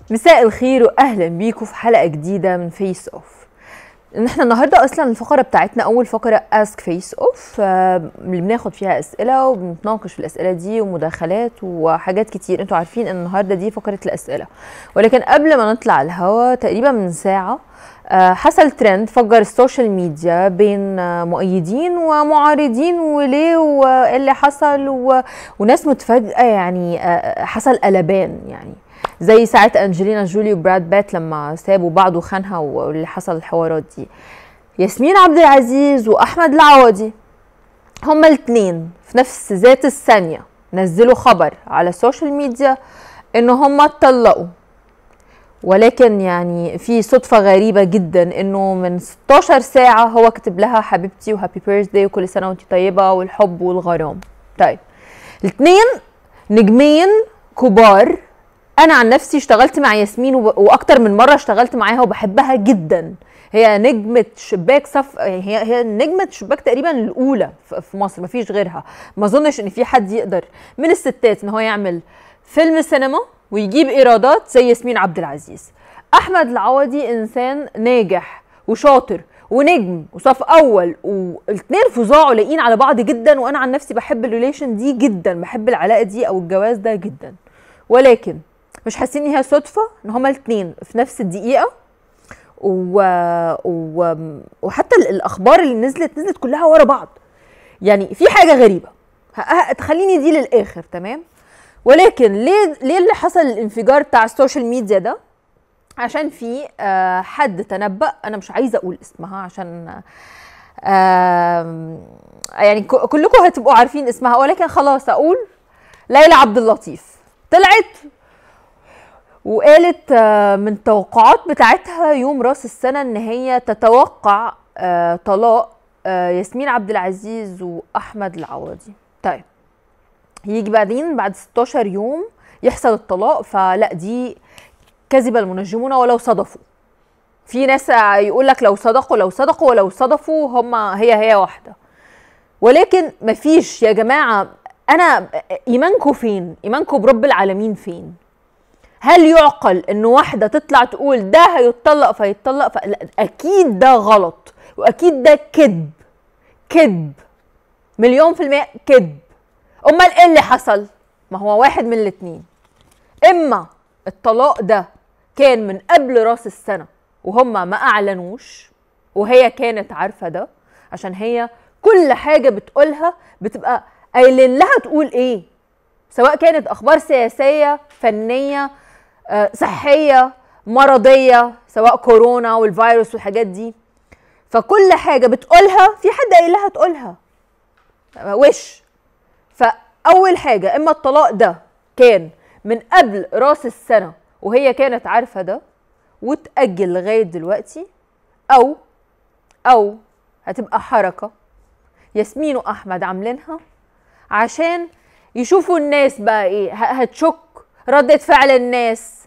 مساء الخير واهلا بيكم في حلقه جديده من فيس اوف احنا النهارده اصلا الفقره بتاعتنا اول فقره اسك فيس اوف اللي بناخد فيها اسئله وبنتناقش في الاسئله دي ومداخلات وحاجات كتير انتوا عارفين ان النهارده دي فقره الاسئله ولكن قبل ما نطلع الهوا تقريبا من ساعه آه، حصل ترند فجر السوشيال ميديا بين آه، مؤيدين ومعارضين وليه وايه اللي حصل و... وناس متفاجئه يعني آه، حصل قلبان يعني زي ساعة انجلينا جولي وبراد بيت لما سابوا بعض وخانها واللي حصل الحوارات دي ياسمين عبد العزيز واحمد العوضي هما الاثنين في نفس ذات الثانية نزلوا خبر على السوشيال ميديا ان هما اتطلقوا ولكن يعني في صدفة غريبة جدا انه من 16 ساعة هو كتب لها حبيبتي وهابي بيرثداي وكل سنة وانت طيبة والحب والغرام طيب الاثنين نجمين كبار انا عن نفسي اشتغلت مع ياسمين وب... واكتر من مره اشتغلت معاها وبحبها جدا هي نجمه شباك صف هي هي نجمه شباك تقريبا الاولى في في مصر مفيش غيرها ما اظنش ان في حد يقدر من الستات ان هو يعمل فيلم سينما ويجيب ايرادات زي ياسمين عبد العزيز احمد العوضي انسان ناجح وشاطر ونجم وصف اول والاثنين فظاع لاقين على بعض جدا وانا عن نفسي بحب الريليشن دي جدا بحب العلاقه دي او الجواز ده جدا ولكن مش حاسين ان هي صدفه ان هما الاثنين في نفس الدقيقه و... و... وحتى ال- الاخبار اللي نزلت نزلت كلها ورا بعض يعني في حاجه غريبه ه- ه- تخليني دي للاخر تمام ولكن ليه ليه اللي حصل الانفجار بتاع السوشيال ميديا ده عشان في آه، حد تنبأ انا مش عايزه اقول اسمها عشان آم، يعني ك- كلكم هتبقوا عارفين اسمها ولكن خلاص اقول ليلى عبد اللطيف طلعت وقالت آه، من التوقعات بتاعتها يوم راس السنة ان هي تتوقع آه، طلاق آه، ياسمين عبد العزيز واحمد العوضي طيب يجي بعدين بعد 16 يوم يحصل الطلاق فلا دي كذب المنجمون ولو صدفوا في ناس يقول لك لو صدقوا لو صدقوا ولو صدفوا هم هي هي واحده ولكن مفيش يا جماعه انا ايمانكم فين ايمانكم برب العالمين فين هل يعقل ان واحده تطلع تقول ده هيتطلق فيتطلق ف... لا، اكيد ده غلط واكيد ده كذب كذب مليون في المية كذب امال ايه اللي حصل ما هو واحد من الاتنين اما الطلاق ده كان من قبل راس السنه وهم ما اعلنوش وهي كانت عارفه ده عشان هي كل حاجه بتقولها بتبقى قايلين لها تقول ايه سواء كانت اخبار سياسيه فنيه آه، صحيه مرضيه سواء كورونا والفيروس والحاجات دي فكل حاجه بتقولها في حد قايل لها تقولها آه، وش فاول حاجه اما الطلاق ده كان من قبل راس السنه وهي كانت عارفه ده وتاجل لغايه دلوقتي او او هتبقى حركه ياسمين واحمد عاملينها عشان يشوفوا الناس بقى ايه ه- هتشك ردة فعل الناس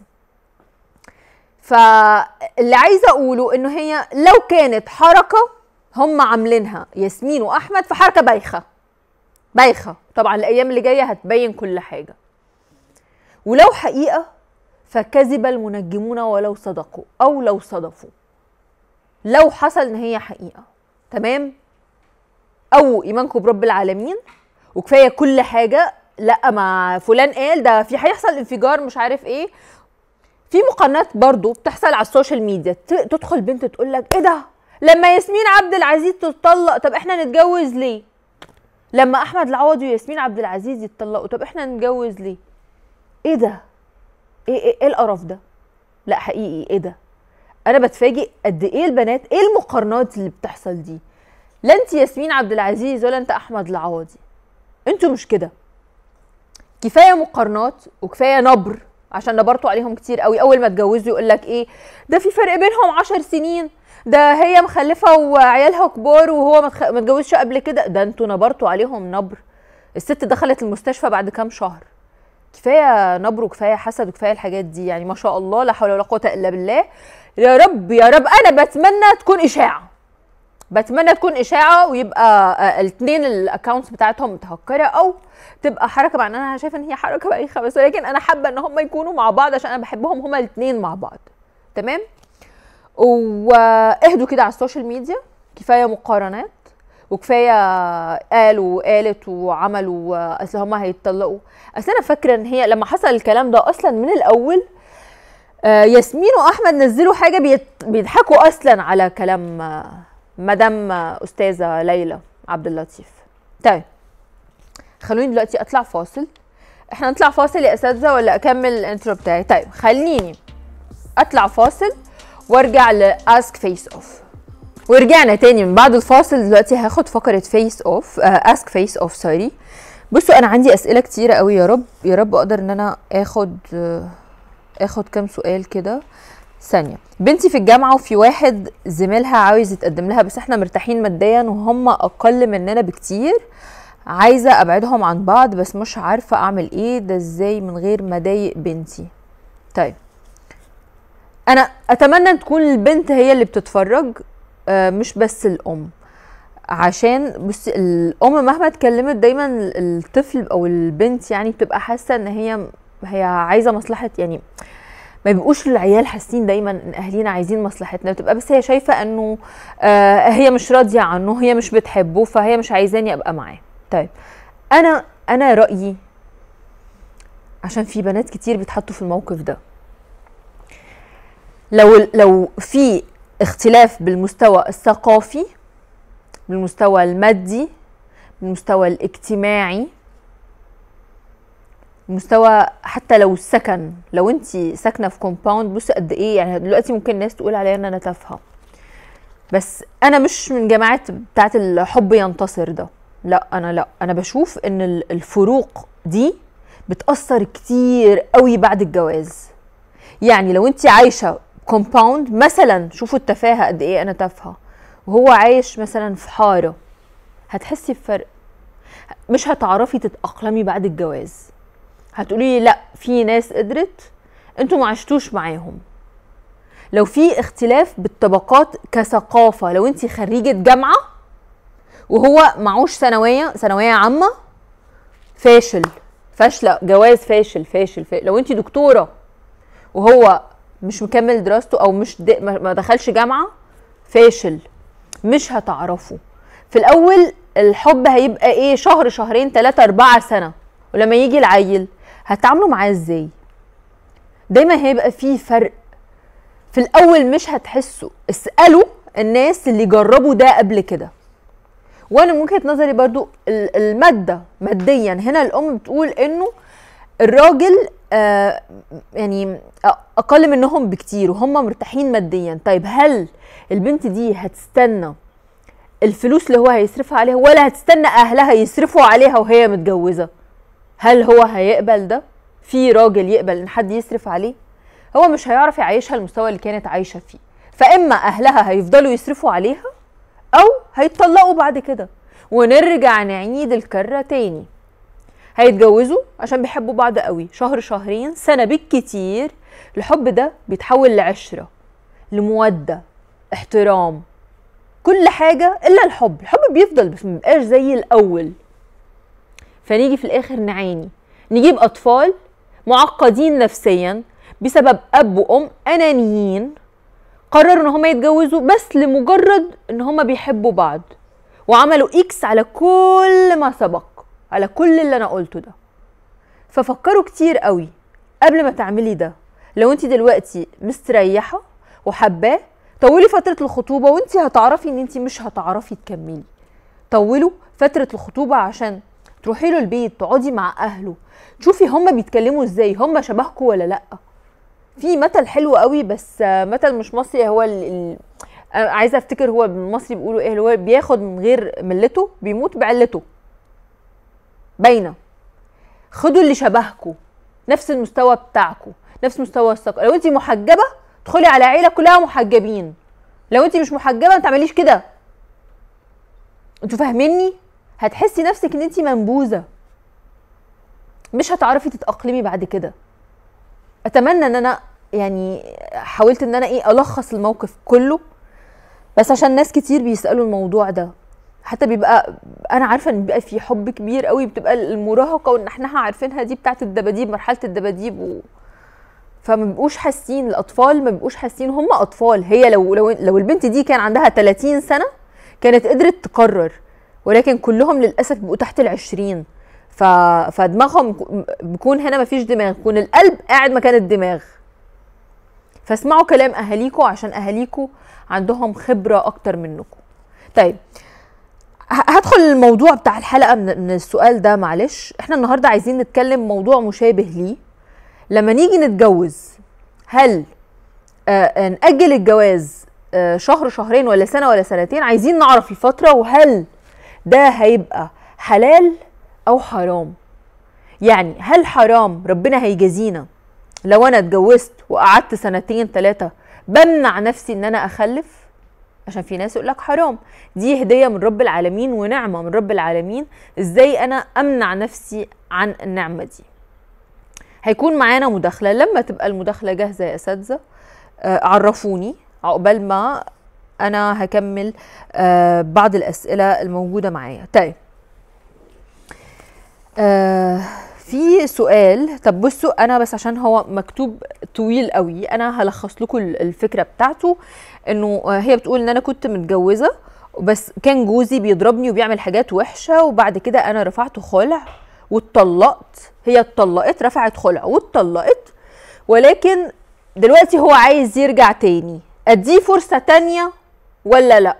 فاللي عايزه اقوله انه هي لو كانت حركه هم عاملينها ياسمين واحمد فحركه بايخه بايخه طبعا الايام اللي جايه هتبين كل حاجه ولو حقيقه فكذب المنجمون ولو صدقوا او لو صدفوا لو حصل ان هي حقيقه تمام او ايمانكم برب العالمين وكفايه كل حاجه لا ما فلان قال ده في هيحصل انفجار مش عارف ايه في مقارنات برضو بتحصل على السوشيال ميديا ت- تدخل بنت تقول لك ايه ده لما ياسمين عبد العزيز تتطلق طب احنا نتجوز ليه لما احمد العوضي وياسمين عبد العزيز يتطلقوا طب احنا نتجوز ليه ايه ده ايه ايه, إيه القرف ده لا حقيقي ايه ده انا بتفاجئ قد ايه البنات ايه المقارنات اللي بتحصل دي لا انت ياسمين عبد العزيز ولا انت احمد العوضي انتوا مش كده كفايه مقارنات وكفايه نبر عشان نبرتوا عليهم كتير قوي اول ما اتجوزوا يقول لك ايه ده في فرق بينهم عشر سنين ده هي مخلفه وعيالها كبار وهو ما اتخ- ما اتجوزش قبل كده ده انتوا نبرتوا عليهم نبر الست دخلت المستشفى بعد كام شهر كفايه نبر وكفايه حسد وكفايه الحاجات دي يعني ما شاء الله لا حول ولا قوه الا بالله يا رب يا رب انا بتمنى تكون اشاعه بتمنى تكون اشاعه ويبقى آه، الاثنين الاكونتس بتاعتهم متهكره او تبقى حركه مع ان انا شايفه ان هي حركه بايخه بس ولكن انا حابه ان هم يكونوا مع بعض عشان انا بحبهم هما الاثنين مع بعض تمام واهدوا كده على السوشيال ميديا كفايه مقارنات وكفايه قالوا وقالت وعملوا اصل هما هيتطلقوا اصل انا فاكره ان هي لما حصل الكلام ده اصلا من الاول آه، ياسمين واحمد نزلوا حاجه بيت بيضحكوا اصلا على كلام آه، مدام آه، استاذه ليلى عبد اللطيف طيب خلوني دلوقتي اطلع فاصل احنا نطلع فاصل يا اساتذه ولا اكمل الانترو بتاعي طيب خليني اطلع فاصل وارجع لاسك فيس اوف ورجعنا تاني من بعد الفاصل دلوقتي هاخد فقره فيس اوف اسك فيس اوف سوري بصوا انا عندي اسئله كتيره قوي يا رب يا رب اقدر ان انا اخد آه، اخد كام سؤال كده ثانيه بنتي في الجامعه وفي واحد زميلها عاوز يتقدم لها بس احنا مرتاحين ماديا وهم اقل مننا بكتير عايزه ابعدهم عن بعض بس مش عارفه اعمل ايه ده ازاي من غير ما اضايق بنتي طيب انا اتمنى ان تكون البنت هي اللي بتتفرج آه، مش بس الام عشان بص الام مهما اتكلمت دايما الطفل او البنت يعني بتبقى حاسه ان هي هي عايزه مصلحه يعني ما بيبقوش العيال حاسين دايما ان اهالينا عايزين مصلحتنا بتبقى بس هي شايفه انه آه هي مش راضيه عنه هي مش بتحبه فهي مش عايزاني ابقى معاه طيب انا انا رايي عشان في بنات كتير بيتحطوا في الموقف ده لو لو في اختلاف بالمستوى الثقافي بالمستوى المادي بالمستوى الاجتماعي مستوى حتى لو السكن لو انت ساكنه في كومباوند بصي قد ايه يعني دلوقتي ممكن الناس تقول عليا ان انا تافهه بس انا مش من جماعه بتاعه الحب ينتصر ده لا انا لا انا بشوف ان الفروق دي بتاثر كتير قوي بعد الجواز يعني لو انت عايشه كومباوند مثلا شوفوا التفاهه قد ايه انا تافهه وهو عايش مثلا في حاره هتحسي بفرق مش هتعرفي تتاقلمي بعد الجواز هتقولي لي لا في ناس قدرت انتوا ما عشتوش معاهم لو في اختلاف بالطبقات كثقافه لو انت خريجه جامعه وهو معوش ثانويه ثانويه عامه فاشل فاشله جواز فاشل فاشل, فاشل. لو انت دكتوره وهو مش مكمل دراسته او مش ما دخلش جامعه فاشل مش هتعرفوا في الاول الحب هيبقى ايه شهر شهرين ثلاثة أربعة سنة ولما يجي العيل هتعاملوا معاه ازاي دايما هيبقى فيه فرق في الاول مش هتحسوا اسالوا الناس اللي جربوا ده قبل كده وانا من وجهه نظري برضو الماده ماديا هنا الام بتقول انه الراجل آه يعني اقل منهم بكتير وهم مرتاحين ماديا طيب هل البنت دي هتستنى الفلوس اللي هو هيصرفها عليها ولا هتستنى اهلها يصرفوا عليها وهي متجوزه هل هو هيقبل ده في راجل يقبل ان حد يصرف عليه هو مش هيعرف يعيشها المستوى اللي كانت عايشه فيه فاما اهلها هيفضلوا يصرفوا عليها او هيتطلقوا بعد كده ونرجع نعيد الكره تاني هيتجوزوا عشان بيحبوا بعض قوي شهر شهرين سنه بالكتير الحب ده بيتحول لعشره لموده احترام كل حاجه الا الحب الحب بيفضل بس مبقاش زي الاول فنيجي في الاخر نعاني نجيب اطفال معقدين نفسيا بسبب اب وام انانيين قرروا ان هم يتجوزوا بس لمجرد ان هم بيحبوا بعض وعملوا اكس على كل ما سبق على كل اللي انا قلته ده ففكروا كتير قوي قبل ما تعملي ده لو انت دلوقتي مستريحه وحباه طولي فتره الخطوبه وانت هتعرفي ان انت مش هتعرفي تكملي طولوا فتره الخطوبه عشان تروحي له البيت تقعدي مع اهله تشوفي هما بيتكلموا ازاي هما شبهكوا ولا لا في مثل حلو قوي بس مثل مش مصري هو ال... عايزه افتكر هو بالمصري بيقولوا ايه اللي هو بياخد من غير ملته بيموت بعلته باينه خدوا اللي شبهكوا نفس المستوى بتاعكوا نفس مستوى الثقه لو انت محجبه ادخلي على عيله كلها محجبين لو انت مش محجبه ما تعمليش كده انتوا فاهميني هتحسي نفسك ان انت منبوذه مش هتعرفي تتاقلمي بعد كده اتمنى ان انا يعني حاولت ان انا ايه الخص الموقف كله بس عشان ناس كتير بيسالوا الموضوع ده حتى بيبقى انا عارفه ان بيبقى في حب كبير قوي بتبقى المراهقه وان احنا عارفينها دي بتاعت الدباديب مرحله الدباديب و... فما بيبقوش حاسين الاطفال ما بيبقوش حاسين هم اطفال هي لو لو لو البنت دي كان عندها 30 سنه كانت قدرت تقرر ولكن كلهم للاسف بيبقوا تحت العشرين ف... فدماغهم بيكون هنا مفيش دماغ بيكون القلب قاعد مكان الدماغ فاسمعوا كلام اهاليكم عشان اهاليكم عندهم خبره اكتر منكم طيب هدخل الموضوع بتاع الحلقه من السؤال ده معلش احنا النهارده عايزين نتكلم موضوع مشابه ليه لما نيجي نتجوز هل آه نأجل الجواز آه شهر شهرين ولا سنه ولا سنتين عايزين نعرف الفتره وهل ده هيبقى حلال او حرام يعني هل حرام ربنا هيجازينا لو انا اتجوزت وقعدت سنتين ثلاثه بمنع نفسي ان انا اخلف عشان في ناس يقول لك حرام دي هديه من رب العالمين ونعمه من رب العالمين ازاي انا امنع نفسي عن النعمه دي هيكون معانا مداخله لما تبقى المداخله جاهزه يا اساتذه آه، عرفوني عقبال ما انا هكمل آه، بعض الاسئله الموجوده معايا طيب آه في سؤال طب بصوا انا بس عشان هو مكتوب طويل قوي انا هلخص لكم الفكره بتاعته انه آه، هي بتقول ان انا كنت متجوزه بس كان جوزي بيضربني وبيعمل حاجات وحشه وبعد كده انا رفعت خلع واتطلقت هي اتطلقت رفعت خلع واتطلقت ولكن دلوقتي هو عايز يرجع تاني اديه فرصه تانية ولا لا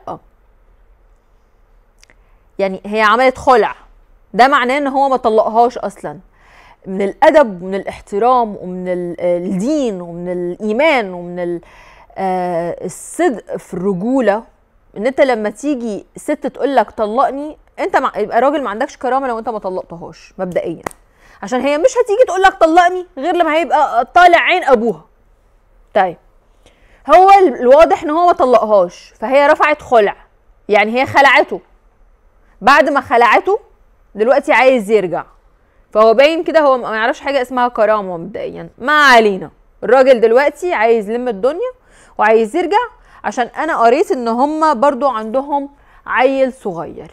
يعني هي عملت خلع ده معناه ان هو ما طلقهاش اصلا من الادب ومن الاحترام ومن الدين ومن الايمان ومن آه، الصدق في الرجوله ان انت لما تيجي ست تقول لك طلقني انت مع... يبقى راجل ما عندكش كرامه لو انت ما طلقتهاش مبدئيا عشان هي مش هتيجي تقول لك طلقني غير لما هيبقى طالع عين ابوها طيب هو الواضح ان هو ما طلقهاش فهي رفعت خلع يعني هي خلعته بعد ما خلعته دلوقتي عايز يرجع فهو باين كده هو ما يعرفش حاجه اسمها كرامه مبدئيا ما علينا الراجل دلوقتي عايز يلم الدنيا وعايز يرجع عشان انا قريت ان هم برضو عندهم عيل صغير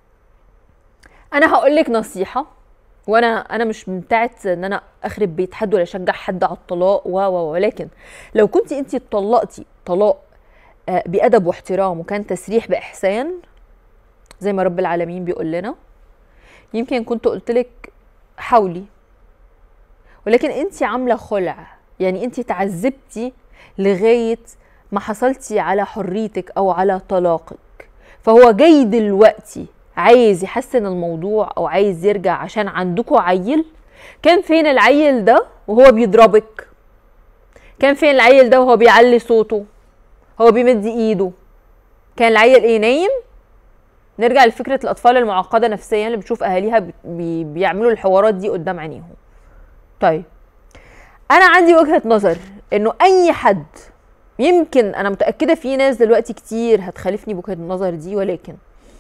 انا هقول لك نصيحه وانا انا مش بتاعت ان انا اخرب بيت حد ولا اشجع حد على الطلاق و ولكن لو كنت انت اتطلقتي طلاق آه، بادب واحترام وكان تسريح باحسان زي ما رب العالمين بيقول لنا يمكن كنت قلت لك حاولي ولكن انت عامله خلع يعني انت تعذبتي لغايه ما حصلتي على حريتك او على طلاقك فهو جاي دلوقتي عايز يحسن الموضوع او عايز يرجع عشان عندكوا عيل كان فين العيل ده وهو بيضربك كان فين العيل ده وهو بيعلي صوته هو بيمد ايده كان العيل ايه نايم نرجع لفكره الاطفال المعقده نفسيا اللي بتشوف اهاليها بي بيعملوا الحوارات دي قدام عينيهم طيب انا عندي وجهه نظر انه اي حد يمكن انا متاكده في ناس دلوقتي كتير هتخالفني بوجهه النظر دي ولكن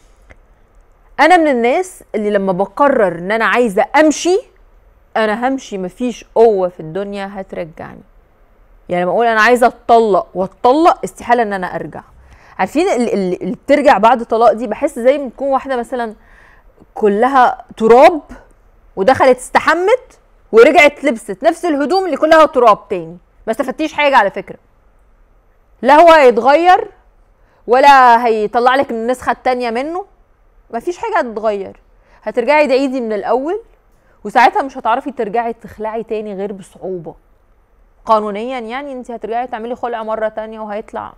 انا من الناس اللي لما بقرر ان انا عايزه امشي انا همشي مفيش قوه في الدنيا هترجعني يعني لما اقول انا عايزه اتطلق واتطلق استحاله ان انا ارجع عارفين اللي, اللي بترجع بعد طلاق دي بحس زي ما تكون واحده مثلا كلها تراب ودخلت استحمت ورجعت لبست نفس الهدوم اللي كلها تراب تاني ما استفدتيش حاجه على فكره لا هو هيتغير ولا هيطلع لك النسخه التانية منه مفيش حاجه هتتغير هترجعي تعيدي من الاول وساعتها مش هتعرفي ترجعي تخلعي تاني غير بصعوبه قانونيا يعني انت هترجعي تعملي خلع مره تانية وهيطلع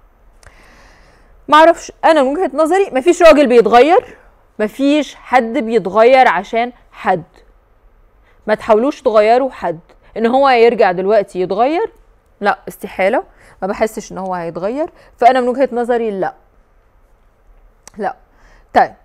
معرفش انا من وجهه نظري مفيش راجل بيتغير مفيش حد بيتغير عشان حد ما تحاولوش تغيروا حد ان هو يرجع دلوقتي يتغير لا استحاله ما بحسش ان هو هيتغير فانا من وجهه نظري لا لا طيب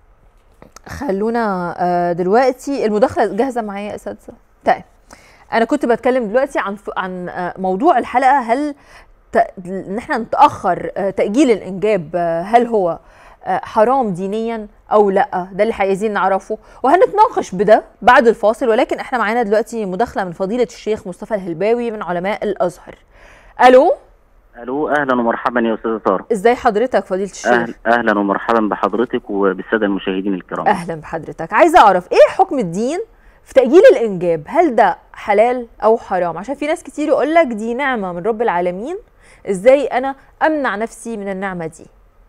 خلونا آه، دلوقتي المداخله جاهزه معايا يا اساتذه طيب انا كنت بتكلم دلوقتي عن عن آه، موضوع الحلقه هل ان احنا نتاخر آه، تاجيل الانجاب هل هو حرام دينيا او لا ده اللي عايزين نعرفه وهنتناقش بده بعد الفاصل ولكن احنا معانا دلوقتي مداخله من فضيله الشيخ مصطفى الهلباوي من علماء الازهر الو الو اهلا ومرحبا يا استاذه ساره ازاي حضرتك فضيله الشيخ أهل اهلا ومرحبا بحضرتك وبالساده المشاهدين الكرام اهلا بحضرتك عايزه اعرف ايه حكم الدين في تاجيل الانجاب هل ده حلال او حرام عشان في ناس كتير يقول لك دي نعمه من رب العالمين ازاي انا امنع نفسي من النعمه دي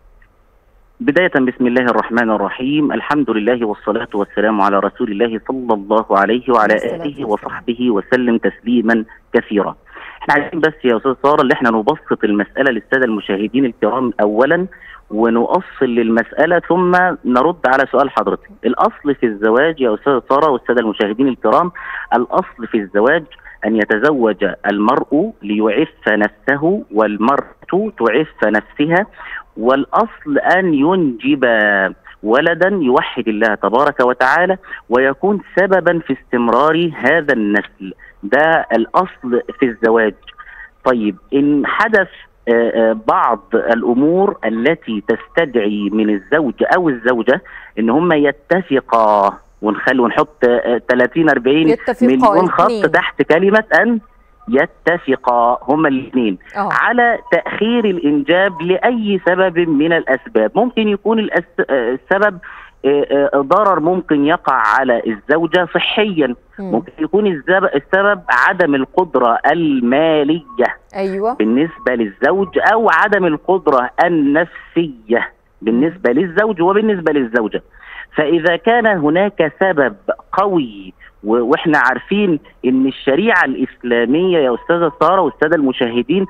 بداية بسم الله الرحمن الرحيم الحمد لله والصلاة والسلام على رسول الله صلى الله عليه وعلى الصلاة آله والسلام. وصحبه وسلم تسليما كثيرا احنا عايزين بس يا أستاذ سارة اللي احنا نبسط المسألة للسادة المشاهدين الكرام أولا ونؤصل للمسألة ثم نرد على سؤال حضرتك الأصل في الزواج يا أستاذ سارة والسادة المشاهدين الكرام الأصل في الزواج أن يتزوج المرء ليعف نفسه والمرأة تعف نفسها والأصل أن ينجب ولدا يوحد الله تبارك وتعالى ويكون سببا في استمرار هذا النسل ده الأصل في الزواج طيب إن حدث آه، آه، بعض الأمور التي تستدعي من الزوج أو الزوجة إن هم يتفقا ونخلي ونحط آه، 30 40 يتفقا مليون خط الاثنين. تحت كلمة أن يتفقا هما الاثنين اه على تأخير الإنجاب لأي سبب من الأسباب ممكن يكون الأس- آه، السبب آه، آه، ضرر ممكن يقع على الزوجة صحيا مم. ممكن يكون الزب- السبب عدم القدرة المالية ايوه بالنسبة للزوج أو عدم القدرة النفسية بالنسبة للزوج وبالنسبة للزوجة فإذا كان هناك سبب قوي و- واحنا عارفين ان الشريعه الاسلاميه يا استاذه ساره والساده المشاهدين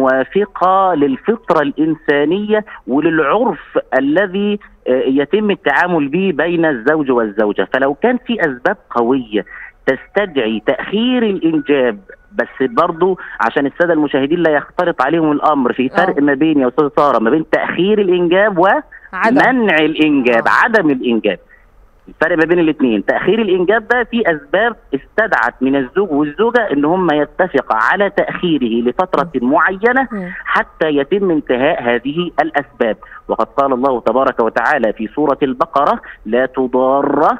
موافقه للفطره الانسانيه وللعرف الذي آه، يتم التعامل به بين الزوج والزوجه فلو كان في اسباب قويه تستدعي تاخير الانجاب بس برضو عشان الساده المشاهدين لا يختلط عليهم الامر في فرق آه. ما بين يا استاذه ساره ما بين تاخير الانجاب و عدم منع الانجاب آه. عدم الانجاب الفرق ما بين الاثنين تاخير الانجاب ده في اسباب استدعت من الزوج والزوجه ان هم يتفقا على تاخيره لفتره معينه مم. حتى يتم انتهاء هذه الاسباب وقد قال الله تبارك وتعالى في سوره البقره لا تضار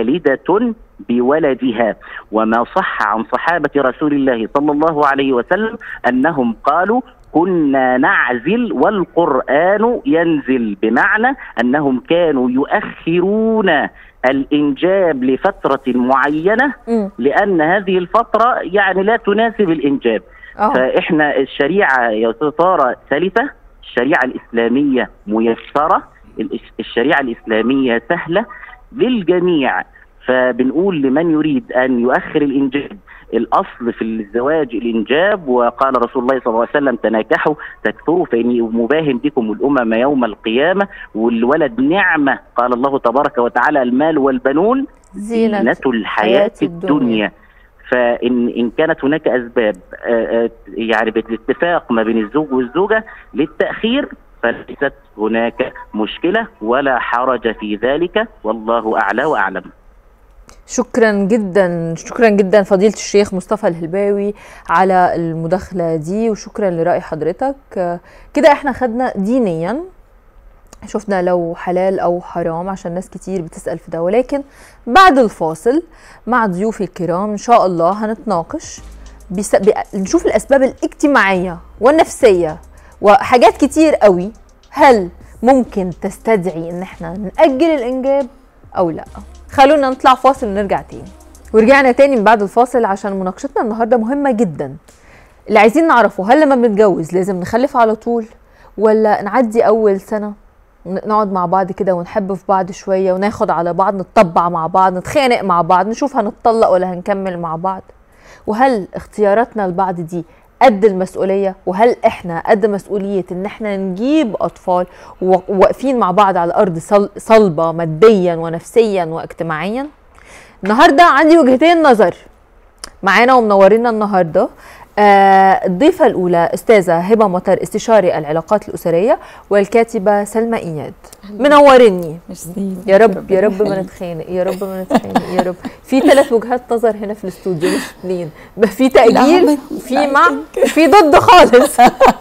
والده بولدها وما صح عن صحابه رسول الله صلى الله عليه وسلم انهم قالوا كنا نعزل والقران ينزل بمعنى انهم كانوا يؤخرون الانجاب لفتره معينه مم. لان هذه الفتره يعني لا تناسب الانجاب اه فاحنا الشريعه يا استاذ ساره سلسه الشريعه الاسلاميه ميسره الإس- الشريعه الاسلاميه سهله للجميع فبنقول لمن يريد ان يؤخر الانجاب الاصل في الزواج الانجاب وقال رسول الله صلى الله عليه وسلم تناكحوا تكثروا فاني مباهم بكم الامم يوم القيامه والولد نعمه قال الله تبارك وتعالى المال والبنون زينة زينة الحياة حياة الدنيا. الدنيا فإن إن كانت هناك أسباب آه، آه، يعني بالاتفاق ما بين الزوج والزوجة للتأخير فليست هناك مشكلة ولا حرج في ذلك والله أعلى وأعلم شكرا جدا شكرا جدا فضيلة الشيخ مصطفى الهلباوي على المداخلة دي وشكرا لرأي حضرتك آه، كده احنا خدنا دينيا شفنا لو حلال او حرام عشان ناس كتير بتسأل في ده ولكن بعد الفاصل مع ضيوفي الكرام ان شاء الله هنتناقش بس... ب... نشوف الاسباب الاجتماعية والنفسية وحاجات كتير قوي هل ممكن تستدعي ان احنا نأجل الانجاب او لا خلونا نطلع فاصل ونرجع تاني ورجعنا تاني من بعد الفاصل عشان مناقشتنا النهارده مهمة جدا اللي عايزين نعرفه هل لما بنتجوز لازم نخلف على طول ولا نعدي اول سنة ن- نقعد مع بعض كده ونحب في بعض شوية وناخد على بعض نتطبع مع بعض نتخانق مع بعض نشوف هنتطلق ولا هنكمل مع بعض وهل اختياراتنا لبعض دي قد المسؤولية وهل احنا قد مسؤولية ان احنا نجيب اطفال و- وواقفين مع بعض على ارض صل- صلبة ماديا ونفسيا واجتماعيا النهاردة عندي وجهتين نظر معانا ومنورينا النهارده آه، الضيفة الأولى أستاذة هبة مطر استشاري العلاقات الأسرية والكاتبة سلمى إياد منورني ميرسي يا رب يا رب ما نتخانق يا رب ما نتخانق يا رب في ثلاث وجهات نظر هنا في الاستوديو مش اثنين بقى في تأجيل لا، في مع في ضد خالص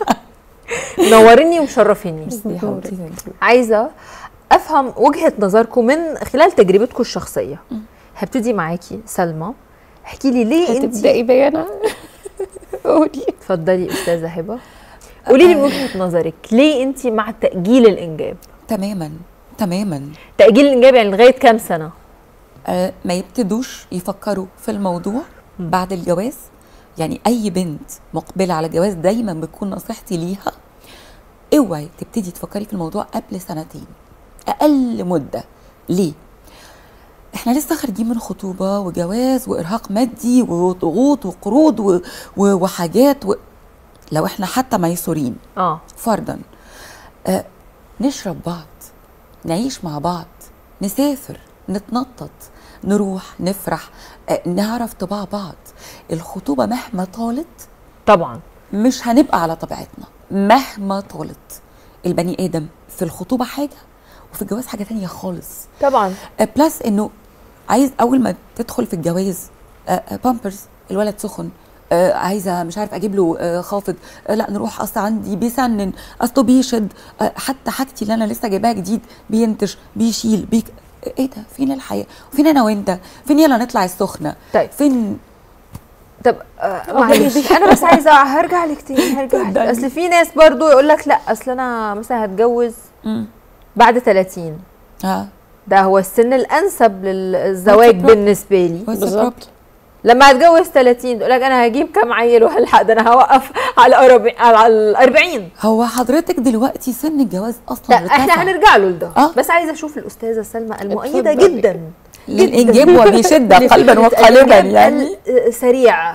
منوريني ومشرفيني ميرسي يا حبيبتي عايزه افهم وجهه نظركم من خلال تجربتكم الشخصيه هبتدي معاكي سلمى احكي لي ليه انت هتبدأي بيا انا قولي اتفضلي استاذه هبه قولي لي من وجهه نظرك ليه انت مع تاجيل الانجاب تماما تماما تاجيل الانجاب يعني لغايه كام سنه آه، ما يبتدوش يفكروا في الموضوع بعد الجواز يعني اي بنت مقبله على الجواز دايما بتكون نصيحتي ليها اوعي تبتدي تفكري في الموضوع قبل سنتين اقل مده ليه احنا لسه خارجين من خطوبه وجواز وارهاق مادي وضغوط وقروض و... و... وحاجات و... لو احنا حتى ميسورين اه فرضا آه نشرب بعض نعيش مع بعض نسافر نتنطط نروح نفرح آه نعرف طباع بعض الخطوبة مهما طالت طبعا مش هنبقى على طبيعتنا مهما طالت البني آدم في الخطوبة حاجة وفي الجواز حاجة تانية خالص طبعا آه بلس انه عايز اول ما تدخل في الجواز آه آه بامبرز الولد سخن آه عايزه مش عارف اجيب له آه خافض آه لا نروح اصل عندي بيسنن اصله بيشد آه حتى حاجتي اللي انا لسه جايباها جديد بينتش بيشيل بيك ايه ده فين الحياه فين انا وانت فين يلا نطلع السخنه طيب. فين طب آه معلش انا بس عايزه هرجع لك تاني هرجع لك اتفضلي. اصل في ناس برضو يقول لك لا اصل انا مثلا هتجوز مم. بعد 30 اه ده هو السن الانسب للزواج What's the problem? بالنسبه لي What's the بالظبط problem؟ لما هتجوز 30 تقول لك انا هجيب كام عيل وهلحق ده انا هوقف على الأربع- على ال 40 هو حضرتك دلوقتي سن الجواز اصلا لا احنا ارتفع. هنرجع له لده آه. بس عايزه اشوف الاستاذه سلمى المؤيده اتفضلي. جدا للانجاب وبشده قلبا وقالبا الإنجاب يعني ال- سريع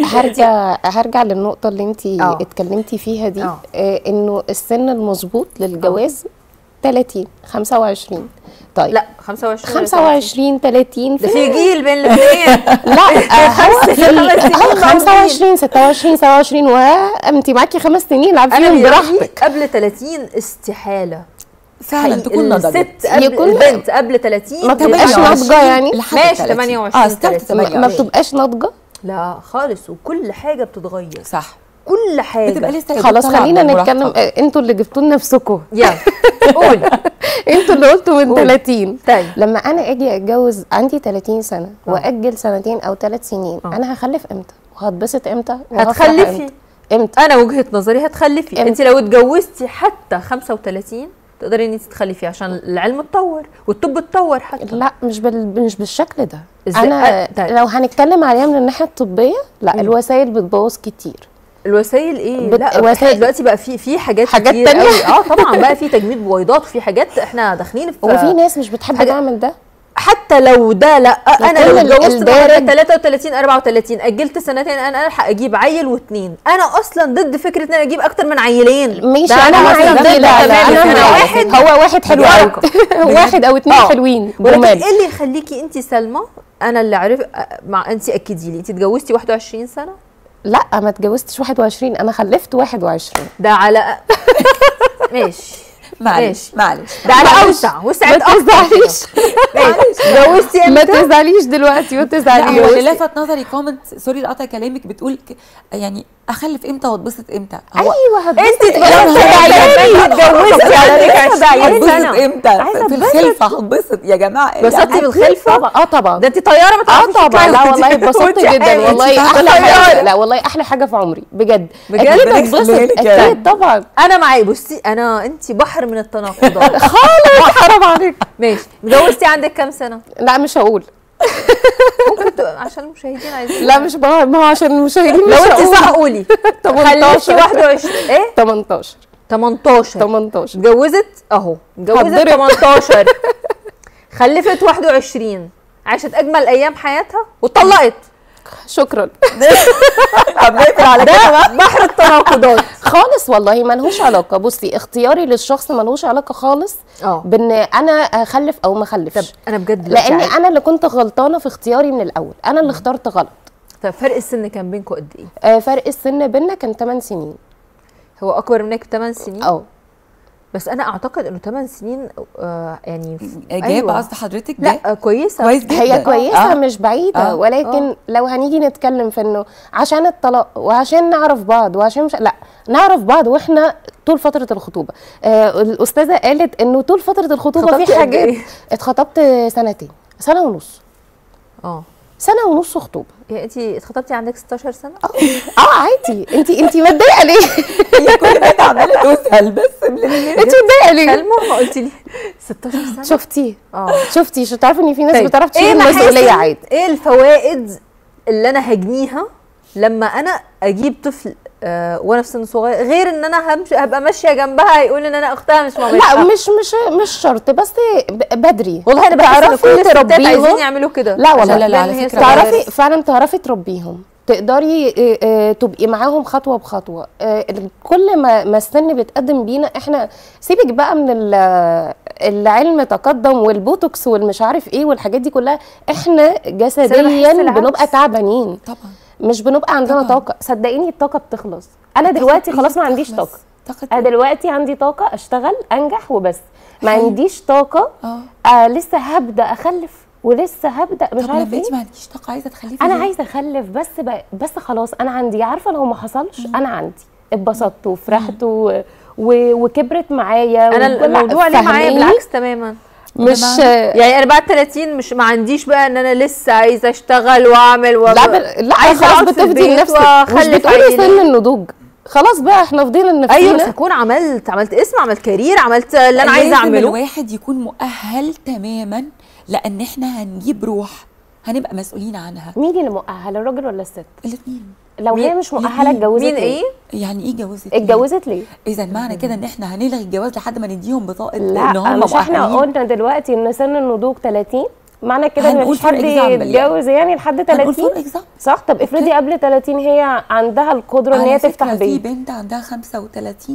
هرجع هرجع للنقطة اللي انت اه. اتكلمتي فيها دي اه. آه انه السن المظبوط للجواز 30 25 طيب لا 25 25 30 ده في جيل بين الاثنين لا آه، هو خمس- في ال- خمس سنين آه، موجودين. 25 26 27 وانت معاكي خمس سنين العب انا فيهم براحتك براحتك قبل 30 استحاله فعلا حقيقي. تكون نضجت الست قبل يكون- البنت قبل 30 ما تبقاش للأسف. ناضجة يعني. لحد ماشي 30. 28 اه ستارت 30. ما- ما 28 بتبقاش ناضجة لا خالص وكل حاجه بتتغير صح كل حاجه بتبقى لسه يا خلاص دوب طالعة خلينا من نتكلم المراهقة. آه، انتوا اللي جبتوا لنا نفسكم يلا قول انتوا اللي قلتوا من قول. 30 طيب لما انا اجي اتجوز عندي 30 سنه واجل سنتين او ثلاث سنين اه. انا هخلف امتى وهتبسط امتى وهفرح هتخلفي امتى امتى انا وجهه نظري هتخلفي امتى؟ انت لو اتجوزتي حتى 35 تقدري ان انت تخلفي عشان العلم اتطور والطب اتطور حتى لا مش بال... مش بالشكل ده ازاي؟ انا اه، طيب. لو هنتكلم عليها من الناحيه الطبيه لا الوسائل بتبوظ كتير الوسائل ايه بت- لا احنا وسائل- دلوقتي بقى في في حاجات حاجات كتير تانية؟ قوي. اه طبعا بقى في تجميد بويضات وفي حاجات احنا داخلين في وفي ناس مش بتحب حاجة- تعمل ده حتى لو ده لا انا كل لو ال- اتجوزت بعد الدارج- 33 34 اجلت سنتين انا الحق اجيب عيل واثنين انا اصلا ضد فكره ان انا اجيب اكتر من عيلين ماشي ده انا أصلاً معاك ضد لا لا تماماً. انا أنا معاك واحد هو واحد حلو قوي بركة. واحد او اتنين آه. حلوين ولكن جمال ايه اللي يخليكي انت سلمى انا اللي عرف مع انت اكدي لي انت اتجوزتي 21 سنه لا ما اتجوزتش 21 انا خلفت 21 ده على ماشي معلش ماشي. معلش ده على معلش. اوسع ما وسعت اكتر تزعليش ماشي اتجوزتي ما امتى؟ تزعليش دلوقتي ما لا هو تزعليش اللي لفت نظري كومنت سوري لقطع كلامك بتقول ك- يعني اخلف امتى واتبسط امتى هو ايوه انت هتبسط اتجوزتي اتجوزتي عندك 20 هتبسط سنه امتى عايزة في أتبسط. الخلفه هتبسط يا جماعه اتبسطتي يعني بالخلفه طبعا اه طبعا ده انت طياره ما اه تعرفيش طبعا تطلعي لا وانت- والله اتبسطت وانت جدا حامل. والله انت احلى طيارة. حاجه لا والله احلى حاجه في عمري بجد بجد؟ اكيد ربنا اتبسط يخليلك يا اكيد طبعا انا معايا بصي انا انت بحر من التناقضات خالص حرام عليك ماشي اتجوزتي عندك كام سنه لا مش هقول ممكن تبقى عشان المشاهدين عايزين لا مش بقى ما هو عشان المشاهدين مش لو انت هقول. صح قولي خليكي 18 21 ايه 18 18 18 اتجوزت اهو اتجوزت هتضرب. 18 خلفت 21 عاشت اجمل ايام حياتها واتطلقت شكرا طب نقفل على ده كده بحر التناقضات خالص والله ملهوش علاقه بصي اختياري للشخص ملهوش علاقه خالص اه بان انا اخلف او ما طب اخلفش انا بجد دلوقتي لاني عايزة- انا اللي كنت غلطانه في اختياري من الاول انا اللي اخترت غلط طب فرق السن كان بينكم قد ايه؟ آه، فرق السن بينا كان 8 سنين هو اكبر منك بثمان سنين اه بس انا اعتقد انه 8 سنين آه يعني جاب أيوة. قصد حضرتك لا ده آه، كويسه كويس جدا هي كويسه آه. مش بعيده آه. ولكن آه. لو هنيجي نتكلم في انه عشان الطلاق وعشان نعرف بعض وعشان مش لا نعرف بعض واحنا طول فتره الخطوبه آه الاستاذه قالت انه طول فتره الخطوبه خطبتي في قد حاجات إيه؟ اتخطبت سنتين سنه ونص اه سنه ونص خطوبه يعني انت اتخطبتي عندك 16 سنه؟ اه عادي انت انت متضايقه ليه هي كل بنت هلبس انت متضايقه ليه سلمى ما قلت لي 16 سنه شفتي اه شفتي شو تعرفي ان في ناس طيب. بتعرف تشيل ايه المسؤوليه محاسن- عادي ايه الفوائد اللي انا هجنيها لما انا اجيب طفل آه وانا في سن صغير غير ان انا همشي هبقى ماشيه جنبها هيقول ان انا اختها مش مامتها لا مش مش مش شرط بس ب- بدري والله انا بحس ان تعرفي كل الستات تربيهم. عايزين يعملوا كده لا والله عشان لا، لا، تبان على إن هي فكرة صغيرة. تعرفي فعلا تعرفي تربيهم تقدري آه، آه، تبقي معاهم خطوه بخطوه آه، كل ما ما السن بيتقدم بينا احنا سيبك بقى من ال- العلم تقدم والبوتوكس والمش عارف ايه والحاجات دي كلها احنا جسديا العكس. بنبقى تعبانين طبعا مش بنبقى عندنا طبعاً. طاقه صدقيني الطاقه بتخلص انا دلوقتي خلاص ما عنديش طاقه طاقه انا دلوقتي عندي طاقه اشتغل انجح وبس ما حلو. عنديش طاقه اه آه لسه هبدا اخلف ولسه هبدا مش طب عارف لما ايه انت ما عندكيش طاقه عايزه تخلفي انا ليه؟ عايزه اخلف بس ب... بس خلاص انا عندي عارفه لو ما حصلش انا عندي اتبسطت وفرحت و... و... وكبرت معايا انا وكل- الموضوع ليه معايا فاهماني؟ بالعكس تماما مش يعني انا بعد 30 مش ما عنديش بقى ان انا لسه عايزه اشتغل واعمل و... لا ب... لا عايزة خلاص أقعد في بتفضي البيت لنفسك مش وأخلف بتقولي عيالي. سن النضوج خلاص بقى احنا فضينا لنفسنا ايوه بس اكون عملت عملت اسم عملت كارير عملت اللي انا عايزه لازم اعمله الواحد يكون مؤهل تماما لان احنا هنجيب روح هنبقى مسؤولين عنها مين اللي مؤهل الراجل ولا الست الاثنين لو مين- هي مش مؤهله مين- اتجوزت مين ليه؟ ايه يعني ايه جوزت اتجوزت ليه اذا معنى كده ان احنا هنلغي الجواز لحد ما نديهم بطاقه ان لا هم مش احنا مؤهلين قلنا دلوقتي ان سن النضوج 30 معنى كده ان هنقول مفيش حد for example يعني. يتجوز يعني لحد هنقول 30 for example. صح طب افرضي قبل 30 هي عندها القدره ان على هي فكرة تفتح في بيت بنت عندها 35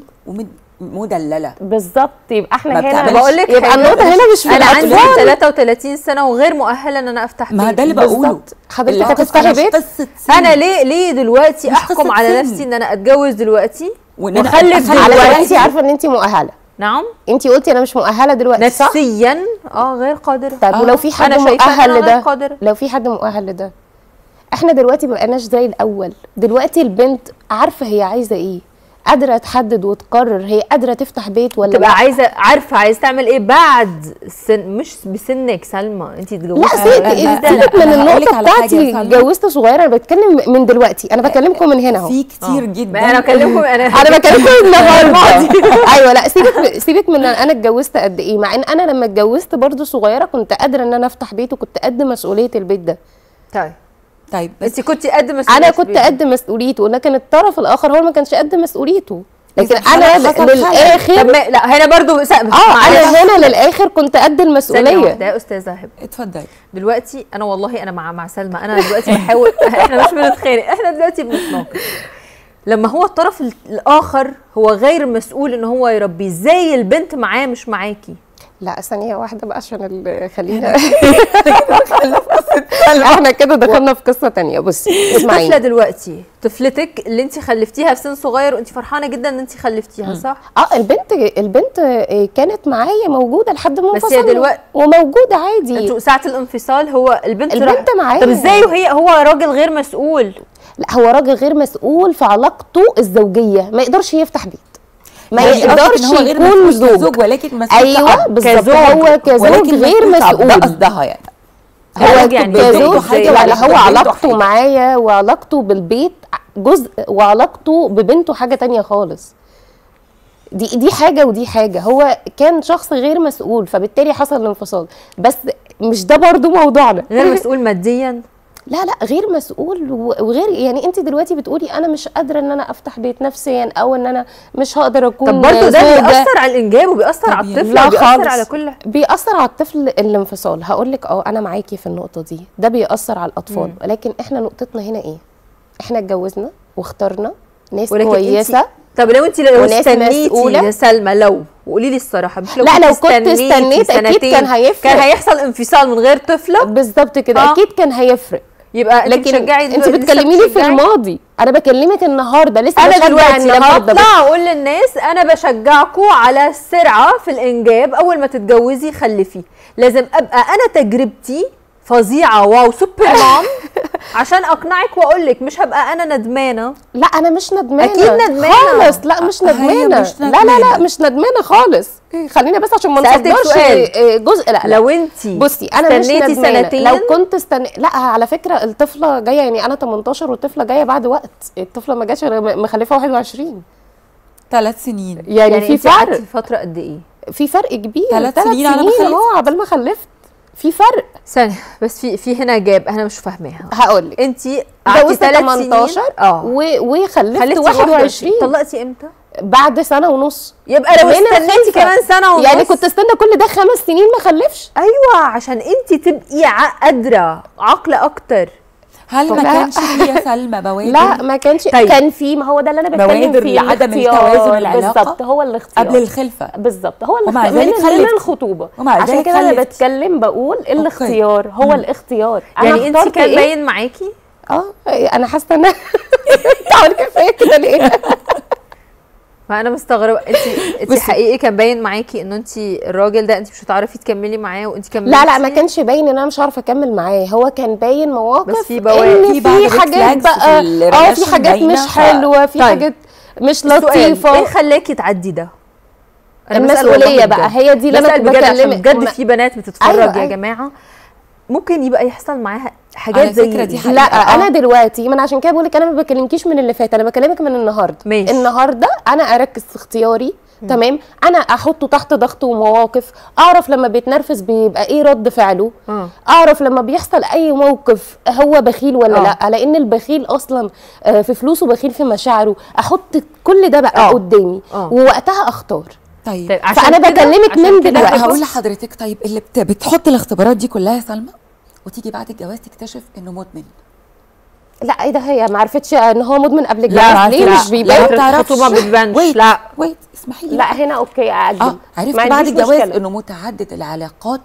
ومدلله بالظبط يبقى احنا ما هنا بتعملش. بقول لك يبقى حاجة. النقطه هنا مش في انا عندي الأطفال. 33 سنه وغير مؤهله ان انا افتح ما بيت. ده اللي بقوله بالظبط. حضرتك اللي هو هتفتحي مش بيت؟ قصة سن. انا ليه ليه دلوقتي مش احكم قصة على سن. نفسي ان انا اتجوز دلوقتي وإن أنا واخلف أخلف على فكره دلوقتي انت عارفه ان انت مؤهله نعم انت قلتي انا مش مؤهله دلوقتي صح نفسيا اه غير قادره طب آه، ولو في حد أنا شايفة إن مؤهل أنا غير لده قادرة. لو في حد مؤهل لده احنا دلوقتي مبقناش زي الاول دلوقتي البنت عارفه هي عايزه ايه قادره تحدد وتقرر هي قادره تفتح بيت ولا تبقى لا عايزه عارفه عايزه تعمل ايه بعد سن مش بسنك سلمى انت لا اتجوزتي سيبك لا، لا، سيبك لا، من أنا هقولك النقطه على حاجة يا بتاعتي سلمى. اتجوزت صغيره انا بتكلم من دلوقتي انا بكلمكم من هنا اهو في كتير آه. جدا انا بكلمكم انا انا بكلمكم النهارده ايوه لا سيبك سيبك من انا اتجوزت قد ايه مع ان انا لما اتجوزت برضو صغيره كنت قادره ان انا افتح بيت وكنت قد مسؤوليه البيت ده طيب طيب بس انت كنت قد مسؤوليه انا كنت البيت. قد مسؤوليته لكن الطرف الاخر هو اللي ما كانش قد مسؤوليته لكن إذا انا حصل حاجة. طب للاخر ما لا هنا برضو س... اه انا هنا للاخر كنت قد ثانيه المسؤوليه واحده يا استاذه هبه اتفضلي دلوقتي انا والله انا مع مع سلمى انا دلوقتي بحاول احنا مش بنتخانق احنا دلوقتي بنتناقش لما هو الطرف ال- الاخر هو غير مسؤول ان هو يربيه ازاي البنت معاه مش معاكي لا ثانيه واحده بقى عشان ال- خلينا احنا كده دخلنا في قصه تانية بصي طفله اسمعيني دلوقتي طفلتك اللي انت خلفتيها في سن صغير وانت فرحانه جدا ان انت خلفتيها صح اه البنت البنت آه، كانت معايا موجوده لحد ما بس هي انفصلنا دلوقتي- وموجوده عادي انتوا ساعه الانفصال هو البنت البنت راح- معايا. طب ازاي وهي هو راجل غير مسؤول لا هو راجل غير مسؤول في علاقته الزوجيه ما يقدرش يفتح بيت ما يعني قصدك يقدرش إن هو غير يكون مسؤول زوج كزوج ولكن مسؤول ايوه كأب. بالظبط كزوج، هو كزوج ولكن غير مسؤول كأب. ده مسؤول قصدها يعني هو زوج يعني كزوج بنته حاجة يعني وعلاقته هو ببنته علاقته حاجة. معايا وعلاقته بالبيت جزء وعلاقته ببنته حاجه تانية خالص دي دي حاجه ودي حاجه هو كان شخص غير مسؤول فبالتالي حصل الانفصال بس مش ده برضو موضوعنا غير مسؤول ماديا لا لا غير مسؤول و- وغير يعني انت دلوقتي بتقولي انا مش قادره ان انا افتح بيت نفسيا او ان انا مش هقدر اكون طب برضه ده زوجة. بيأثر على الانجاب وبيأثر على طب الطفل لا وبيأثر خالص على كل بيأثر على الطفل الانفصال هقول لك اه انا معاكي في النقطه دي ده بيأثر على الاطفال ولكن احنا نقطتنا هنا ايه احنا اتجوزنا واخترنا ناس ولكن كويسه انت طب لو انت لو وناس استنيتي مسؤولة. يا سلمى لو وقولي لي الصراحه مش لو لا، كنت لو كنت استنيتي استنيت أكيد سنتين كان هيفرق. كان هيحصل انفصال من غير طفله بالظبط كده آه. اكيد كان هيفرق يبقى انت لكن بتشجعي انت دلوقتي- لسه بتكلميني في بتشجعي؟ الماضي انا بكلمك النهارده لسه انا بشجع دلوقتي لما النهارده بس- اطلع اقول للناس انا بشجعكم على السرعه في الانجاب اول ما تتجوزي خلفي لازم ابقى انا تجربتي فظيعه واو سوبر مام عشان اقنعك واقول لك مش هبقى انا ندمانه لا انا مش ندمانه أكيد ندمانة. خالص لا مش هي ندمانه مش لا لا لا ندمانة. مش ندمانه خالص خلينا بس عشان ما سألتك نصدرش سؤال. آه، جزء لا لا لو انت بصي انا مش استنيتي ندمانه سنتين لو كنت استنى لا على فكره الطفله جايه يعني انا 18 والطفله جايه بعد وقت الطفله ما جاتش غير م- مخلفه 21 ثلاث سنين يعني, يعني في انت قعدتي فرق فتره قد ايه في فرق كبير ثلاث ثلاث سنين على ما سنين خلفت. اه عبال ما خلفت في فرق ثانيه بس في في هنا جاب انا مش فاهماها هقول لك انت قعدتي اتجوزت ثلاث 18 سنين اه و- وخلفت خلفتي 21 طلقتي امتى؟ بعد سنه ونص يبقى لو من استنيتي الخلفة. كمان سنه ونص يعني كنت استنى كل ده خمس سنين ما خلفش ايوه عشان انت تبقي ع- قادره عاقله اكتر هل ما لا. كانش في يا سلمى بوادر لا ما كانش طيب. كان في ما هو ده اللي انا بتكلم بوادر فيه لعدم الاختيار. التوازن العلاقة بالظبط هو الاختيار قبل الخلفه بالظبط هو ومع الاختيار ذلك من, من خلفتي. الخطوبه ومع عشان ذلك كده انا خلفتي. بتكلم بقول الاختيار هو الاختيار أنا يعني انت اخترت كان إيه؟ باين معاكي اه انا حاسه ان تعالي كفايه كده ليه ما انا مستغربه انت انت بصي. حقيقي كان باين معاكي ان انت الراجل ده انت مش هتعرفي تكملي معاه وانت كملتي لا لا ما كانش باين ان انا مش عارفه اكمل معاه هو كان باين مواقف بس في بواقي. ان في بعض في red حاجات flags بقى في اه الريليشن في حاجات باينة، مش ف- حلوه في طيب. حاجات مش السؤال، لطيفه ايه خلاكي تعدي ده؟ أنا بسأل المسؤوليه والله بقى بجد. هي دي اللي انا بسأل بجد عشان بكلمك بجد ما- في بنات بتتفرج أيوة، يا أيوة. جماعه ممكن يبقى يحصل معاها على حاجات زي فكرة دي دي. حقيقة. لا آه. انا دلوقتي ما انا عشان كده بقول لك انا ما بكلمكيش من اللي فات انا بكلمك من النهارده ماشي. النهارده انا اركز في اختياري تمام انا احطه تحت ضغط ومواقف اعرف لما بيتنرفز بيبقى ايه رد فعله آه. اعرف لما بيحصل اي موقف هو بخيل ولا آه. لا لان البخيل اصلا آه، في فلوسه بخيل في مشاعره احط كل ده بقى آه. قدامي آه. ووقتها اختار طيب طيب عشان فأنا كده- بكلمك عشان من كده دلوقتي. لا بص- هقول لحضرتك طيب اللي بت... بتحط الاختبارات دي كلها يا سلمى وتيجي بعد الجواز تكتشف انه مدمن لا ايه ده هي ما عرفتش ان هو مدمن قبل لا الجواز ليه لا مش بيبان فترة الخطوبه ما بتبانش ويت لا ويت اسمحي لي لا هنا اوكي ااجل اه عرفت ما بعد عنديش الجواز مشكلة. انه متعدد العلاقات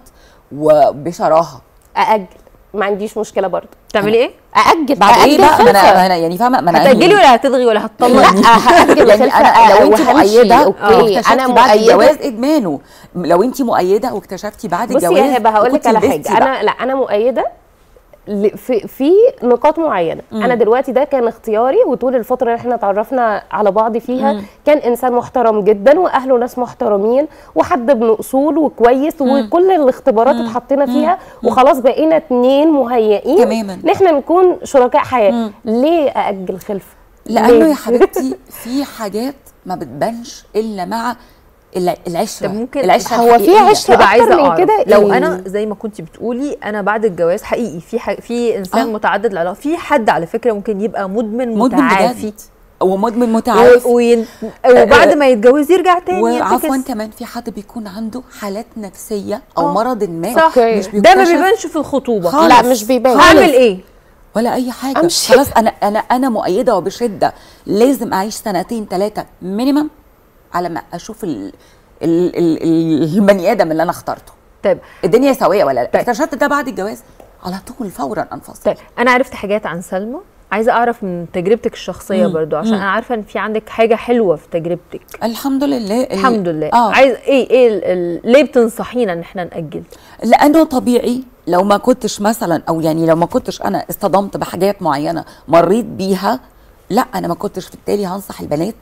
وبشراهه ااجل ما عنديش مشكله برضه تعملي ايه؟ ااجل بعد ايه أأجل بقى ما انا خلفة. ما انا يعني فاهمه ما انا هتأجلي ولا هتلغي ولا هتطلقي؟ لا هاجل يعني خلفة انا لو انت وهمشي. مؤيده اوكي واكتشفتي انا بعد الجواز مؤيده ادمانه لو انت مؤيده واكتشفتي بعد بصي الجواز يا هبه هقول لك وكنتي على لبستي حاجه بقى. انا لا انا مؤيده ل- في في نقاط معينه مم. انا دلوقتي ده كان اختياري وطول الفتره اللي احنا اتعرفنا على بعض فيها مم. كان انسان محترم جدا واهله ناس محترمين وحد ابن اصول وكويس وكل الاختبارات مم. اتحطينا مم. فيها مم. وخلاص بقينا اتنين مهيئين تماما. ان احنا نكون شركاء حياه مم. ليه ااجل خلفه لانه ليه؟ يا حبيبتي في حاجات ما بتبانش الا مع الع- العشره طب ممكن العشره هو في الحقيقية. عشرة تبقى أكتر عايزه من اعرف كده لو إيه؟ انا زي ما كنت بتقولي انا بعد الجواز حقيقي في ح... في انسان آه. متعدد العلاقات في حد على فكره ممكن يبقى مدمن مدمن متعافي بجد ومدمن و... متعافي وين... وبعد ما يتجوز يرجع تاني وعفوا ينتكس. كمان في حد بيكون عنده حالات نفسيه او آه. مرض ما صح أوكي. مش ده ما بيكتشف بيبانش في الخطوبه خالص. لا مش بيبان هعمل ايه ولا اي حاجه أمشي. خلاص انا انا انا مؤيده وبشده لازم اعيش سنتين ثلاثه مينيمم على ما اشوف ال ال ال ال البني ادم اللي انا اخترته طيب الدنيا سويه ولا لا طيب. اكتشفت ده بعد الجواز على طول فورا انفصل طيب انا عرفت حاجات عن سلمى عايزه اعرف من تجربتك الشخصيه مم. برضو عشان مم. انا عارفه ان في عندك حاجه حلوه في تجربتك الحمد لله ال- الحمد لله اه عايز ايه ايه ال... ال... ليه بتنصحينا ان احنا ناجل لانه طبيعي لو ما كنتش مثلا او يعني لو ما كنتش انا اصطدمت بحاجات معينه مريت بيها لا انا ما كنتش في التالي هنصح البنات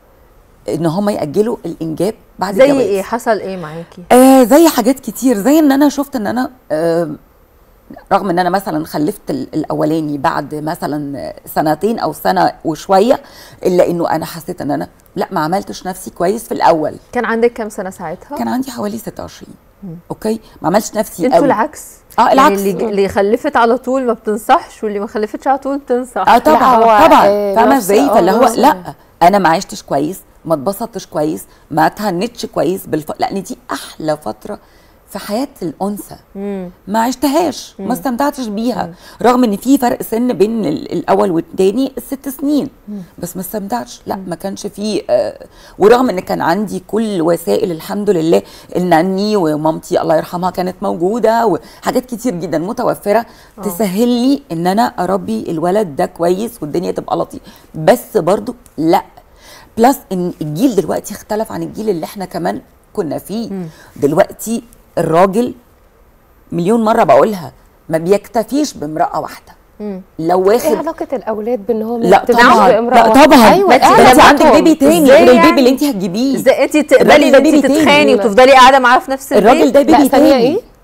ان هم ياجلوا الانجاب بعد زي الجواز ايه حصل ايه معاكي آه زي حاجات كتير زي ان انا شفت ان انا آه رغم ان انا مثلا خلفت ال- الاولاني بعد مثلا سنتين او سنه وشويه الا انه انا حسيت ان انا لا ما عملتش نفسي كويس في الاول كان عندك كام سنه ساعتها كان عندي حوالي 26 اوكي ما عملتش نفسي انتوا قوي العكس اه العكس يعني اللي, اللي خلفت على طول ما بتنصحش واللي ما خلفتش على طول بتنصح اه طبعا هو، طبعا آه، فاهمه نفس- ازاي آه، فاللي هو نفس- لا انا ما عشتش كويس ما اتبسطتش كويس ما اتهنتش كويس بالف... لان دي احلى فتره في حياه الانثى مم. ما عشتهاش ما استمتعتش بيها رغم ان في فرق سن بين ال- الاول والتاني ست سنين بس ما استمتعتش لا ما كانش في آه ورغم ان كان عندي كل وسائل الحمد لله الناني ومامتي الله يرحمها كانت موجوده وحاجات كتير جدا متوفره تسهل لي ان انا اربي الولد ده كويس والدنيا تبقى لطيفه بس برضو لا بلس ان الجيل دلوقتي اختلف عن الجيل اللي احنا كمان كنا فيه دلوقتي الراجل مليون مره بقولها ما بيكتفيش بامراه واحده مم. لو ايه واخد علاقه الاولاد بان هو ما لا يكتفيش طبعا بامرأة لا واحدة؟ طبعا ايوه ما انت ده انت لما عندك تكون- بيبي تاني ازاي غير البيبي يعني؟ اللي انت هتجيبيه ازاي انت الراجل تقبلي ده ان انت بيبي تاني. تتخاني لا. وتفضلي قاعده معاه في نفس البيت الراجل ده لا بيبي ثانيه تاني ايه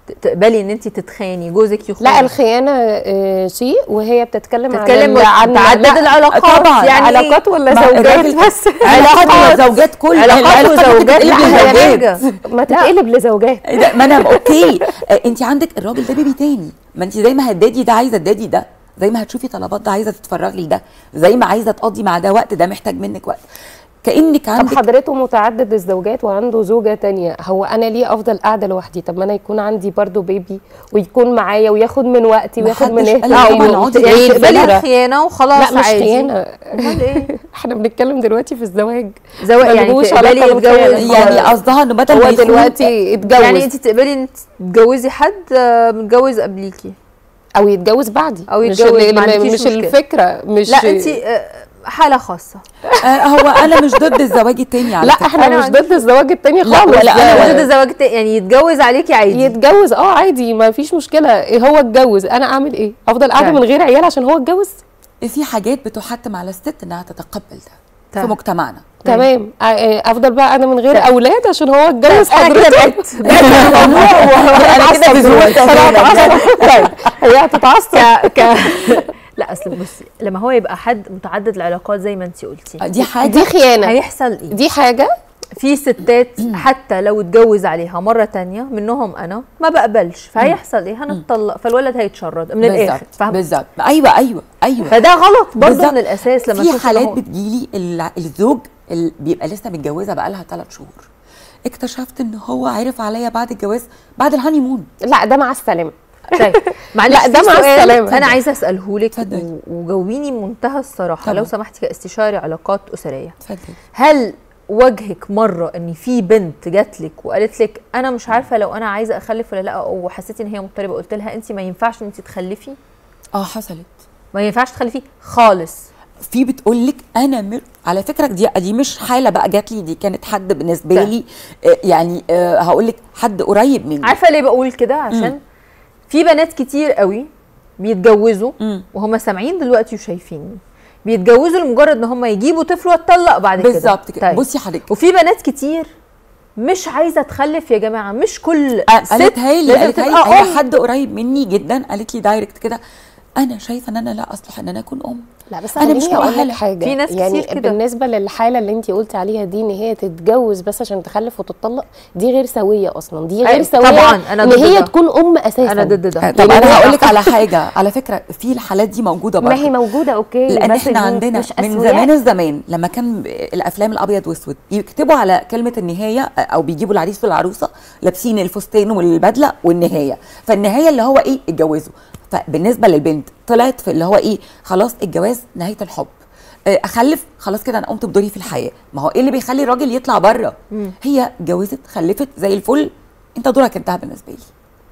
ت- تقبلي ان انت تتخاني جوزك يخون لا الخيانه آه، شيء وهي بتتكلم تتكلم عن عن تعدد لا، العلاقات طبعاً. يعني علاقات ولا ما زوجات الراجل- بس علاقات وزوجات كل علاقات وزوجات لا بتتقلب هي لزوجات. حاجه ما تتقلب لزوجات إيه ده؟ ما انا اوكي آه، انت عندك الراجل ده بيبي تاني ما انت زي ما هتدادي ده عايزه تدادي ده زي ما هتشوفي طلبات ده عايزه تتفرغي لده زي ما عايزه تقضي مع ده وقت ده محتاج منك وقت كانك طب عندك حضرته متعدد الزوجات وعنده زوجة تانية هو أنا ليه أفضل قاعدة لوحدي طب ما أنا يكون عندي برضو بيبي ويكون معايا وياخد من وقتي ما وياخد من حدش قال اهتمامي لك نقعدي يعني يعني تقبلي الفكرة. الخيانه وخلاص لا مش عادي خيانة امال ايه احنا بنتكلم دلوقتي في الزواج زواج يعني ملهوش تقبلي علاقة بالخيانة. يتجوز يعني قصدها انه بدل ما هو يخون- دلوقتي اتجوز يعني انت تقبلي ان تتجوزي حد آه، متجوز قبليكي أو يتجوز بعدي أو مش يتجوز، ال- ما عندكيش مش مشكلة. الفكرة مش لا انت آه، حاله خاصه آه هو انا مش ضد الزواج التاني على لا فكرة. احنا أنا مش عندي- ضد الزواج التاني لا، خالص ولا أنا انا ولا- ضد الزواج التاني يعني يتجوز عليكي عادي يتجوز اه عادي ما فيش مشكلة إيه هو اتجوز أنا أعمل إيه أفضل قاعدة طيب. من غير عيال عشان هو اتجوز في حاجات بتحتم على الست انها تتقبل ده في طيب. مجتمعنا تمام آه، آه، افضل بقى قاعده من غير اولاد عشان هو اتجوز انا كده حضرتك بعدت بعدت عن الموضوع أنا كده بزول انا هتعصب طيب هي هتتعصب ك ك لا اصل بصي لما هو يبقى حد متعدد العلاقات زي ما انت قلتي دي حاجه دي خيانه هيحصل ايه دي حاجه في ستات حتى لو اتجوز عليها مره تانية منهم انا ما بقبلش فهيحصل ايه هنتطلق فالولد هيتشرد من الاخر بالظبط فاهمه بالظبط ايوه ايوه ايوه فده غلط برضه بالظبط. من الاساس لما في تشوفي إن حالات هو- بتجيلي ال- الزوج اللي بيبقى لسه متجوزه بقالها ثلاث شهور اكتشفت ان هو عرف عليا بعد الجواز بعد الهاني مون لا ده مع السلامه طيب معلش لا، ده في مع سؤال السلامة. انا عايزه اساله لك اتفضلي. وجاوبيني بمنتهى الصراحه طبعا. لو سمحتي كاستشاري علاقات اسريه اتفضلي هل واجهك مره ان في بنت جات لك وقالت لك انا مش عارفه لو انا عايزه اخلف ولا لا او حسيتي ان هي مضطربه قلت لها انت ما ينفعش ان انت تخلفي اه حصلت ما ينفعش تخلفي خالص في بتقول لك انا مر... على فكره دي دي مش حاله بقى جات لي دي كانت حد بالنسبه ده. لي آه، يعني آه، هقول لك حد قريب مني عارفه ليه بقول كده عشان في بنات كتير قوي بيتجوزوا مم. وهم سامعين دلوقتي وشايفين بيتجوزوا لمجرد ان هم يجيبوا طفل واتطلق بعد كده بالظبط كده طيب. بصي حضرتك وفي بنات كتير مش عايزه تخلف يا جماعه مش كل آه، ست قالتها لي لازم قالتها لي تبقى هي ام حد قريب مني جدا قالت لي دايركت كده انا شايفه ان انا لا اصلح ان انا اكون ام لا بس أنا انا مش مش اقول لك مؤهلة. حاجه في ناس يعني كتير كده. بالنسبه للحاله اللي انت قلتي عليها دي ان هي تتجوز بس عشان تخلف وتطلق دي غير سويه اصلا دي غير أيوة، سويه طبعاً، أنا ان ضد هي ده. تكون ام اساسا انا ضد ده طب يعني انا هي- هقول لك على حاجه على فكره في الحالات دي موجوده ما برضه هي موجوده اوكي لان بس احنا دي عندنا مش من أسوياء. زمان الزمان لما كان ب- الافلام الابيض واسود يكتبوا على كلمه النهايه او بيجيبوا العريس والعروسه لابسين الفستان والبدله والنهايه فالنهايه اللي هو ايه اتجوزوا فبالنسبه للبنت طلعت في اللي هو ايه خلاص الجواز نهايه الحب آه، اخلف خلاص كده انا قمت بدوري في الحياه ما هو ايه اللي بيخلي الراجل يطلع بره هي اتجوزت خلفت زي الفل انت دورك انتهى بالنسبه لي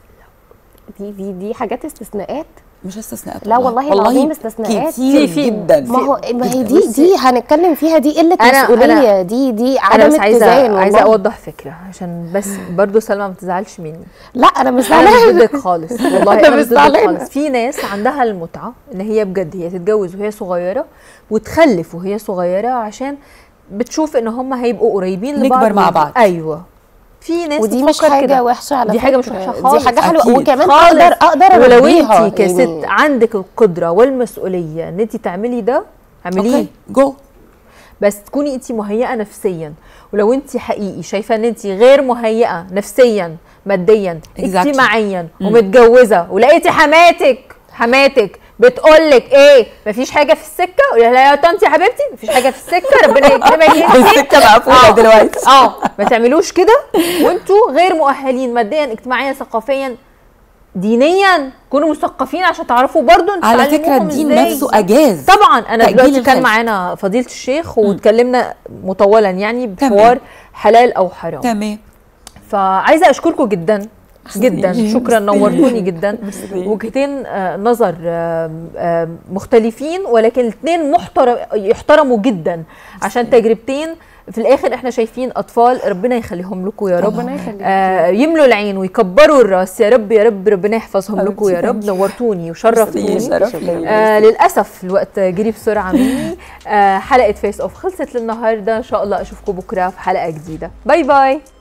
دي دي دي حاجات استثناءات مش استثناءات لا والله العظيم استثناءات. كتير في- في- جدا ما هو ما هي جداً. دي دي هنتكلم فيها دي قله أنا- مسؤوليه دي دي انا عدم بس عايزه اتزان عايزه والله. اوضح فكره عشان بس برضو سلمى ما تزعلش مني لا انا مش انا مش زعلانه ضدك خالص والله أنا انا مش مش ضدك زعلانة. خالص في ناس عندها المتعه ان هي بجد هي تتجوز وهي صغيره وتخلف وهي صغيره عشان بتشوف ان هم هيبقوا قريبين نكبر لبعض مع بعض. ايوه في ناس ودي مش بتفكر حاجه كده. وحشه على دي حاجه مش فكرة. وحشه خالص دي حاجه حلوه أكيد. وكمان خالص. اقدر اقدر ولو أربيها. انت كست يعني عندك القدره والمسؤوليه ان انت تعملي ده اعمليه اوكي جو بس تكوني انت مهيئه نفسيا ولو انت حقيقي شايفه ان انت غير مهيئه نفسيا ماديا Exactly. اجتماعيا ومتجوزه ولقيتي حماتك حماتك بتقول لك ايه مفيش حاجه في السكه قولي لها يا طنط يا حبيبتي مفيش حاجه في السكه ربنا يكرمك انت السكه مقفوله آه. دلوقتي اه ما تعملوش كده وانتوا غير مؤهلين ماديا اجتماعيا ثقافيا دينيا كونوا مثقفين عشان تعرفوا برضو انتوا على فكره تعلموهم الدين إزاي. نفسه اجاز طبعا انا تأجيل دلوقتي كان الخلف. معانا فضيله الشيخ واتكلمنا مطولا يعني تمام. بحوار حلال او حرام تمام فعايزه اشكركم جدا جدا ميرسي. شكرا نورتوني جدا وجهتين آه، نظر آه، آه، مختلفين ولكن الاثنين محترم يحترموا جدا عشان تجربتين في الاخر احنا شايفين اطفال ربنا يخليهم لكم يا رب ربنا يخليك. آه يملوا العين ويكبروا الراس يا رب يا رب ربنا يحفظهم لكم يا رب حبيبتي. نورتوني وشرفتوني شرف ليا. آه للاسف الوقت جري بسرعه مني آه حلقه فيس اوف خلصت للنهارده ان شاء الله اشوفكم بكره في حلقه جديده باي باي